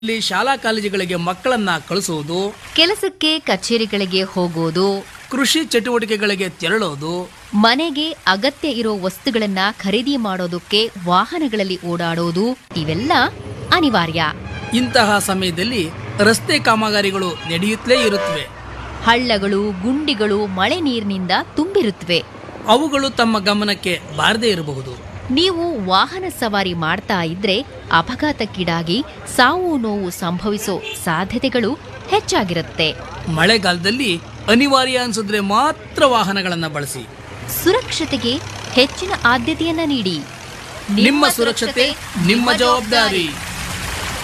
ಇಲ್ಲಿ ಶಾಲಾ ಕಾಲೇಜುಗಳಿಗೆ ಮಕ್ಕಳನ್ನ ಕಳಿಸುವುದು ಕೆಲಸಕ್ಕೆ ಕಚೇರಿಗಳಿಗೆ ಹೋಗೋದು ಕೃಷಿ ಚಟುವಟಿಕೆಗಳಿಗೆ ತೆರಳೋದು ಮನೆಗೆ ಅಗತ್ಯ ಇರೋ ವಸ್ತುಗಳನ್ನ ಖರೀದಿ ಮಾಡೋದಕ್ಕೆ ವಾಹನಗಳಲ್ಲಿ ಓಡಾಡೋದು ಇವೆಲ್ಲ ಅನಿವಾರ್ಯ ಇಂತಹ ಸಮಯದಲ್ಲಿ ರಸ್ತೆ ಕಾಮಗಾರಿಗಳು ನಡೆಯುತ್ತಲೇ ಇರುತ್ತವೆ ಹಳ್ಳಗಳು ಗುಂಡಿಗಳು ಮಳೆ ನೀರಿನಿಂದ ತುಂಬಿರುತ್ತವೆ ಅವುಗಳು ತಮ್ಮ ಗಮನಕ್ಕೆ ಬಾರದೇ ಇರಬಹುದು ನೀವು ವಾಹನ ಸವಾರಿ ಮಾಡ್ತಾ ಇದ್ರೆ ಅಪಘಾತಕ್ಕೀಡಾಗಿ ಸಾವು ನೋವು ಸಂಭವಿಸೋ ಸಾಧ್ಯತೆಗಳು ಹೆಚ್ಚಾಗಿರುತ್ತೆ ಮಳೆಗಾಲದಲ್ಲಿ ಅನಿವಾರ್ಯ ಅನ್ಸಿದ್ರೆ ಮಾತ್ರ ವಾಹನಗಳನ್ನ ಬಳಸಿ ಸುರಕ್ಷತೆಗೆ ಹೆಚ್ಚಿನ ಆದ್ಯತೆಯನ್ನ ನೀಡಿ ನಿಮ್ಮ ಸುರಕ್ಷತೆ ನಿಮ್ಮ ಜವಾಬ್ದಾರಿ